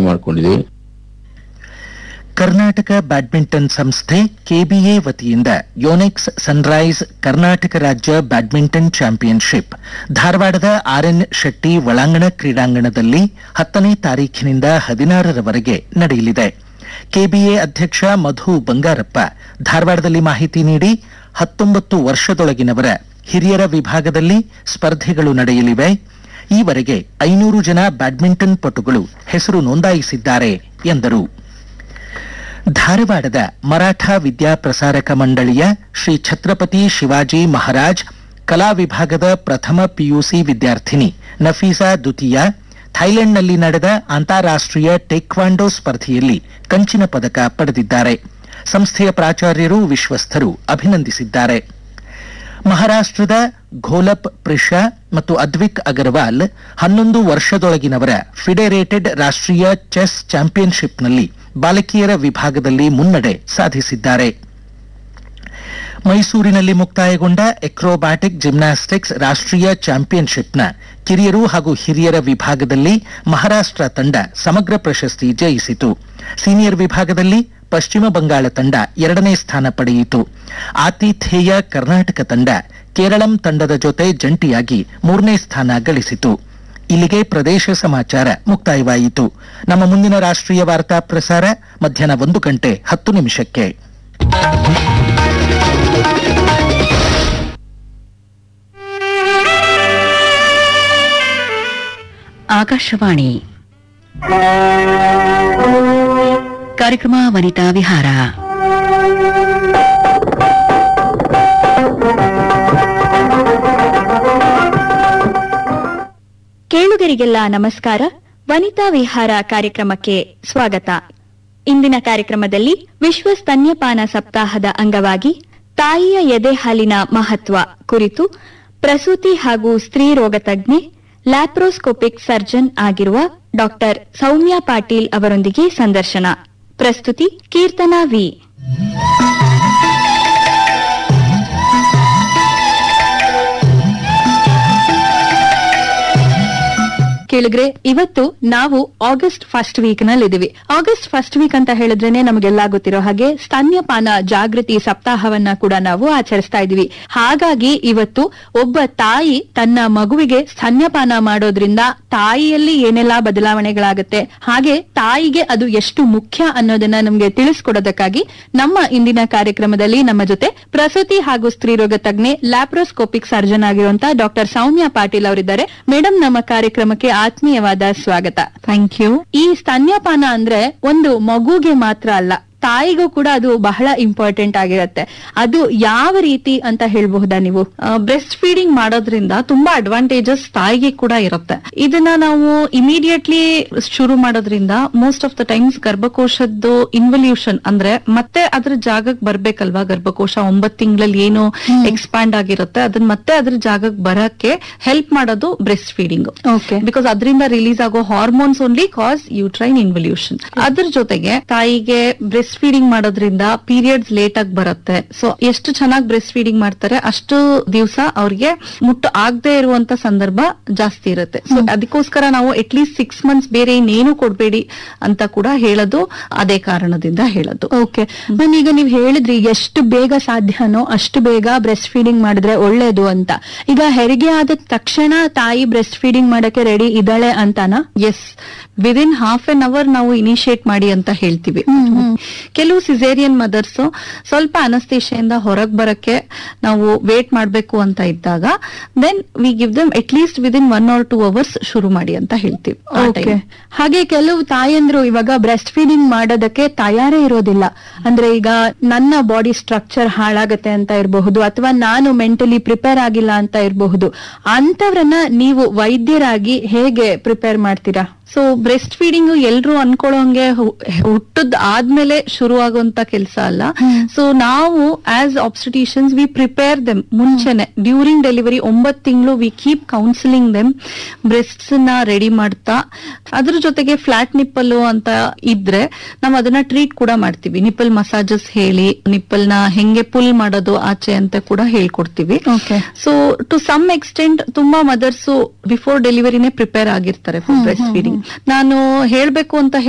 ಮಾಡ್ಕೊಂಡಿದ್ದೀವಿ ಕರ್ನಾಟಕ ಬ್ಯಾಡ್ಮಿಂಟನ್ ಸಂಸ್ಥೆ ಕೆಬಿಎ ವತಿಯಿಂದ ಯೋನೆಕ್ಸ್ ಸನ್ರೈಸ್ ಕರ್ನಾಟಕ ರಾಜ್ಯ ಬ್ಯಾಡ್ಮಿಂಟನ್ ಚಾಂಪಿಯನ್ಶಿಪ್ ಧಾರವಾಡದ ಆರ್ಎನ್ ಶೆಟ್ಟಿ ಒಳಾಂಗಣ ಕ್ರೀಡಾಂಗಣದಲ್ಲಿ ಹತ್ತನೇ ತಾರೀಖಿನಿಂದ ಹದಿನಾರರವರೆಗೆ ನಡೆಯಲಿದೆ ಕೆಬಿಎ ಅಧ್ಯಕ್ಷ ಮಧು ಬಂಗಾರಪ್ಪ ಧಾರವಾಡದಲ್ಲಿ ಮಾಹಿತಿ ನೀಡಿ ಹತ್ತೊಂಬತ್ತು ವರ್ಷದೊಳಗಿನವರ ಹಿರಿಯರ ವಿಭಾಗದಲ್ಲಿ ಸ್ಪರ್ಧೆಗಳು ನಡೆಯಲಿವೆ ಈವರೆಗೆ ಐನೂರು ಜನ ಬ್ಯಾಡ್ಮಿಂಟನ್ ಪಟುಗಳು ಹೆಸರು ನೋಂದಾಯಿಸಿದ್ದಾರೆ ಎಂದರು ಧಾರವಾಡದ ಮರಾಠ ವಿದ್ಯಾಪ್ರಸಾರಕ ಮಂಡಳಿಯ ಶ್ರೀ ಛತ್ರಪತಿ ಶಿವಾಜಿ ಮಹಾರಾಜ್ ಕಲಾ ವಿಭಾಗದ ಪ್ರಥಮ ಪಿಯುಸಿ ವಿದ್ಯಾರ್ಥಿನಿ ನಫೀಸಾ ದುತಿಯಾ ಥೈಲೆಂಡ್ನಲ್ಲಿ ನಡೆದ ಅಂತಾರಾಷ್ಟ್ರೀಯ ಟೇಕ್ವಾಂಡೋ ಸ್ಪರ್ಧೆಯಲ್ಲಿ ಕಂಚಿನ ಪದಕ ಪಡೆದಿದ್ದಾರೆ ಸಂಸ್ಥೆಯ ಪ್ರಾಚಾರ್ಯರು ವಿಶ್ವಸ್ಥರು ಅಭಿನಂದಿಸಿದ್ದಾರೆ ಮಹಾರಾಷ್ಟ್ರದ ಘೋಲಪ್ ಪ್ರಿಷಾ ಮತ್ತು ಅದ್ವಿಕ್ ಅಗರ್ವಾಲ್ ಹನ್ನೊಂದು ವರ್ಷದೊಳಗಿನವರ ಫಿಡೆರೇಟೆಡ್ ರಾಷ್ಟ್ರೀಯ ಚೆಸ್ ಚಾಂಪಿಯನ್ಶಿಪ್ನಲ್ಲಿ ಬಾಲಕಿಯರ ವಿಭಾಗದಲ್ಲಿ ಮುನ್ನಡೆ ಸಾಧಿಸಿದ್ದಾರೆ ಮೈಸೂರಿನಲ್ಲಿ ಮುಕ್ತಾಯಗೊಂಡ ಎಕ್ರೋಬ್ಯಾಟಿಕ್ ಜಿಮ್ನಾಸ್ಟಿಕ್ಸ್ ರಾಷ್ಟ್ರೀಯ ಚಾಂಪಿಯನ್ಶಿಪ್ನ ಕಿರಿಯರು ಹಾಗೂ ಹಿರಿಯರ ವಿಭಾಗದಲ್ಲಿ ಮಹಾರಾಷ್ಟ್ರ ತಂಡ ಸಮಗ್ರ ಪ್ರಶಸ್ತಿ ಜಯಿಸಿತು ಸೀನಿಯರ್ ವಿಭಾಗದಲ್ಲಿ ಪಶ್ಚಿಮ ಬಂಗಾಳ ತಂಡ ಎರಡನೇ ಸ್ಥಾನ ಪಡೆಯಿತು ಆತಿಥೇಯ ಕರ್ನಾಟಕ ತಂಡ ಕೇರಳಂ ತಂಡದ ಜೊತೆ ಜಂಟಿಯಾಗಿ ಮೂರನೇ ಸ್ಥಾನ ಗಳಿಸಿತು ಇಲ್ಲಿಗೆ ಪ್ರದೇಶ ಸಮಾಚಾರ ಮುಕ್ತಾಯವಾಯಿತು ನಮ್ಮ ಮುಂದಿನ ರಾಷ್ಟ್ರೀಯ ವಾರ್ತಾ ಪ್ರಸಾರ ಮಧ್ಯಾಹ್ನ ಒಂದು ಗಂಟೆ ಹತ್ತು ನಿಮಿಷಕ್ಕೆ ಆಕಾಶವಾಣಿ ಕಾರ್ಯಕ್ರಮ ವನಿತಾ ವಿಹಾರ ಕೇಳುಗರಿಗೆಲ್ಲ ನಮಸ್ಕಾರ ವನಿತಾ ವಿಹಾರ ಕಾರ್ಯಕ್ರಮಕ್ಕೆ ಸ್ವಾಗತ ಇಂದಿನ ಕಾರ್ಯಕ್ರಮದಲ್ಲಿ ವಿಶ್ವ ಸ್ತನ್ಯಪಾನ ಸಪ್ತಾಹದ ಅಂಗವಾಗಿ ತಾಯಿಯ ಎದೆ ಹಾಲಿನ ಮಹತ್ವ ಕುರಿತು ಪ್ರಸೂತಿ ಹಾಗೂ ಸ್ತ್ರೀ ರೋಗ ತಜ್ಞೆ ಲ್ಯಾಪ್ರೋಸ್ಕೋಪಿಕ್ ಸರ್ಜನ್ ಆಗಿರುವ ಡಾಕ್ಟರ್ ಸೌಮ್ಯ ಪಾಟೀಲ್ ಅವರೊಂದಿಗೆ ಸಂದರ್ಶನ ಪ್ರಸ್ತುತಿ ಕೀರ್ತನಾ ವಿ ಕೇಳಿದ್ರೆ ಇವತ್ತು ನಾವು ಆಗಸ್ಟ್ ಫಸ್ಟ್ ವೀಕ್ ನಲ್ಲಿ ಇದೀವಿ ಆಗಸ್ಟ್ ಫಸ್ಟ್ ವೀಕ್ ಅಂತ ಹೇಳಿದ್ರೇನೆ ನಮಗೆಲ್ಲ ಗೊತ್ತಿರೋ ಹಾಗೆ ಸ್ತನ್ಯಪಾನ ಜಾಗೃತಿ ಸಪ್ತಾಹವನ್ನ ಕೂಡ ನಾವು ಆಚರಿಸ್ತಾ ಇದೀವಿ ಹಾಗಾಗಿ ಇವತ್ತು ಒಬ್ಬ ತಾಯಿ ತನ್ನ ಮಗುವಿಗೆ ಸ್ತನ್ಯಪಾನ ಮಾಡೋದ್ರಿಂದ ತಾಯಿಯಲ್ಲಿ ಏನೆಲ್ಲಾ ಬದಲಾವಣೆಗಳಾಗುತ್ತೆ ಹಾಗೆ ತಾಯಿಗೆ ಅದು ಎಷ್ಟು ಮುಖ್ಯ ಅನ್ನೋದನ್ನ ನಮ್ಗೆ ತಿಳಿಸ್ಕೊಡೋದಕ್ಕಾಗಿ ನಮ್ಮ ಇಂದಿನ ಕಾರ್ಯಕ್ರಮದಲ್ಲಿ ನಮ್ಮ ಜೊತೆ ಪ್ರಸೂತಿ ಹಾಗೂ ಸ್ತ್ರೀರೋಗ ತಜ್ಞೆ ಲ್ಯಾಪ್ರೋಸ್ಕೋಪಿಕ್ ಸರ್ಜನ್ ಆಗಿರುವಂತಹ ಡಾಕ್ಟರ್ ಸೌಮ್ಯ ಪಾಟೀಲ್ ಅವರಿದ್ದಾರೆ ಮೇಡಮ್ ನಮ್ಮ ಕಾರ್ಯಕ್ರಮಕ್ಕೆ ಆತ್ಮೀಯವಾದ ಸ್ವಾಗತ ಥ್ಯಾಂಕ್ ಯು ಈ ಸ್ತನ್ಯಪಾನ ಅಂದ್ರೆ ಒಂದು ಮಗುಗೆ ಮಾತ್ರ ಅಲ್ಲ ತಾಯಿಗೂ ಕೂಡ ಅದು ಬಹಳ ಇಂಪಾರ್ಟೆಂಟ್ ಆಗಿರುತ್ತೆ ಅದು ಯಾವ ರೀತಿ ಅಂತ ಹೇಳ್ಬಹುದಾ ನೀವು ಬ್ರೆಸ್ಟ್ ಫೀಡಿಂಗ್ ಮಾಡೋದ್ರಿಂದ ತುಂಬಾ ಅಡ್ವಾಂಟೇಜಸ್ ತಾಯಿಗೆ ಕೂಡ ಇರುತ್ತೆ ಇದನ್ನ ನಾವು ಇಮಿಡಿಯೇಟ್ಲಿ ಶುರು ಮಾಡೋದ್ರಿಂದ ಮೋಸ್ಟ್ ಆಫ್ ದ ಟೈಮ್ಸ್ ಗರ್ಭಕೋಶದ್ದು ಇನ್ವಲ್ಯೂಷನ್ ಅಂದ್ರೆ ಮತ್ತೆ ಅದ್ರ ಜಾಗಕ್ಕೆ ಬರ್ಬೇಕಲ್ವಾ ಗರ್ಭಕೋಶ ಒಂಬತ್ ತಿಂಗಳಲ್ಲಿ ಏನು ಎಕ್ಸ್ಪ್ಯಾಂಡ್ ಆಗಿರುತ್ತೆ ಅದನ್ನ ಮತ್ತೆ ಅದ್ರ ಜಾಗಕ್ಕೆ ಬರಕ್ಕೆ ಹೆಲ್ಪ್ ಮಾಡೋದು ಬ್ರೆಸ್ಟ್ ಫೀಡಿಂಗ್ ಓಕೆ ಬಿಕಾಸ್ ಅದರಿಂದ ರಿಲೀಸ್ ಆಗೋ hormones only cause uterine involution ಅದ್ರ ಜೊತೆಗೆ ತಾಯಿಗೆ ಬ್ರೆಸ್ಟ್ ಫೀಡಿಂಗ್ ಮಾಡೋದ್ರಿಂದ ಪೀರಿಯಡ್ಸ್ ಲೇಟ್ ಆಗಿ ಬರುತ್ತೆ ಸೊ ಎಷ್ಟು ಚೆನ್ನಾಗಿ ಬ್ರೆಸ್ಟ್ ಫೀಡಿಂಗ್ ಮಾಡ್ತಾರೆ ಅಷ್ಟು ದಿವಸ ಅವ್ರಿಗೆ ಮುಟ್ಟು ಆಗದೆ ಇರುವಂತ ಸಂದರ್ಭ ಜಾಸ್ತಿ ಇರುತ್ತೆ ಸೊ ಅದಕ್ಕೋಸ್ಕರ ನಾವು ಅಟ್ ಲೀಸ್ಟ್ ಸಿಕ್ಸ್ ಮಂತ್ಸ್ ಬೇರೆ ಇನ್ನೇನು ಕೊಡ್ಬೇಡಿ ಅಂತ ಕೂಡ ಹೇಳೋದು ಅದೇ ಕಾರಣದಿಂದ ಹೇಳೋದು ಓಕೆ ಮ್ಯಾಮ್ ಈಗ ನೀವು ಹೇಳಿದ್ರಿ ಎಷ್ಟು ಬೇಗ ಸಾಧ್ಯನೋ ಅಷ್ಟು ಬೇಗ ಬ್ರೆಸ್ಟ್ ಫೀಡಿಂಗ್ ಮಾಡಿದ್ರೆ ಒಳ್ಳೇದು ಅಂತ ಈಗ ಹೆರಿಗೆ ಆದ ತಕ್ಷಣ ತಾಯಿ ಬ್ರೆಸ್ಟ್ ಫೀಡಿಂಗ್ ಮಾಡಕ್ಕೆ ರೆಡಿ ಇದ್ದಾಳೆ ಅಂತಾನಾ S within half an hour ನಾವು ಇನಿಶಿಯೇಟ್ ಮಾಡಿ ಅಂತ ಹೇಳ್ತೀವಿ ಕೆಲವು ಸಿಸೇರಿಯನ್ ಮದರ್ಸ್ ಸ್ವಲ್ಪ ಅನಸ್ತೇಶಿಯಿಂದ ಹೊರಗ್ ಬರಕ್ಕೆ ನಾವು ವೇಟ್ ಮಾಡ್ಬೇಕು ಅಂತ ಇದ್ದಾಗ then we give them at least within one or two hours ಶುರು ಮಾಡಿ ಅಂತ ಹೇಳ್ತೀವಿ ಆ ಓಕೆ time. ಹಾಗೆ ಕೆಲವು ತಾಯಂದ್ರು ಇವಾಗ ಬ್ರೆಸ್ಟ್ ಫೀಡಿಂಗ್ ಮಾಡೋದಕ್ಕೆ ತಯಾರೇ ಇರೋದಿಲ್ಲ ಅಂದ್ರೆ ಈಗ ನನ್ನ ಬಾಡಿ ಸ್ಟ್ರಕ್ಚರ್ ಹಾಳಾಗತ್ತೆ ಅಂತ ಇರಬಹುದು ಅಥವಾ ನಾನು ಮೆಂಟಲಿ ಪ್ರಿಪೇರ್ ಆಗಿಲ್ಲ ಅಂತ ಇರಬಹುದು ಅಂತವ್ರನ್ನ ನೀವು ವೈದ್ಯರಾಗಿ ಹೇಗೆ ಪ್ರಿಪೇರ್ ಮಾಡ್ತೀರಾ ಸೊ ಬ್ರೆಸ್ಟ್ ಫೀಡಿಂಗ್ ಎಲ್ರು ಅನ್ಕೊಳ್ಳೋಂಗೆ ಹುಟ್ಟದ್ ಆದ್ಮೇಲೆ ಶುರು ಆಗುವಂತ ಕೆಲಸ ಅಲ್ಲ ಸೊ ನಾವು as obstetricians we prepare them ಮುಂಚೆನೆ ಡ್ಯೂರಿಂಗ್ ಡೆಲಿವರಿ ಒಂಬತ್ ತಿಂಗಳು we keep counselling them breasts ನ ರೆಡಿ ಮಾಡ್ತಾ ಅದ್ರ ಜೊತೆಗೆ ಫ್ಲಾಟ್ ನಿಪ್ಪಲ್ ಅಂತ ಇದ್ರೆ ನಾವು ಅದನ್ನ ಟ್ರೀಟ್ ಕೂಡ ಮಾಡ್ತೀವಿ ನಿಪ್ಪಲ್ ಮಸಾಜಸ್ ಹೇಳಿ ನಿಪ್ಪಲ್ ನ ಹೆಂಗೆ ಪುಲ್ ಮಾಡೋದು ಆಚೆ ಅಂತ ಕೂಡ ಹೇಳ್ಕೊಡ್ತೀವಿ okay so to some extent ತುಂಬಾ ಮದರ್ಸ್ ಬಿಫೋರ್ ಡೆಲಿವರಿನೇ ಪ್ರಿಪೇರ್ ಆಗಿರ್ತಾರೆ ಫಾರ್ ಬ್ರೆಸ್ಟ್ ಫೀಡಿಂಗ್ ನಾನು ಹೇಳ್ಬೇಕು ಅಂತ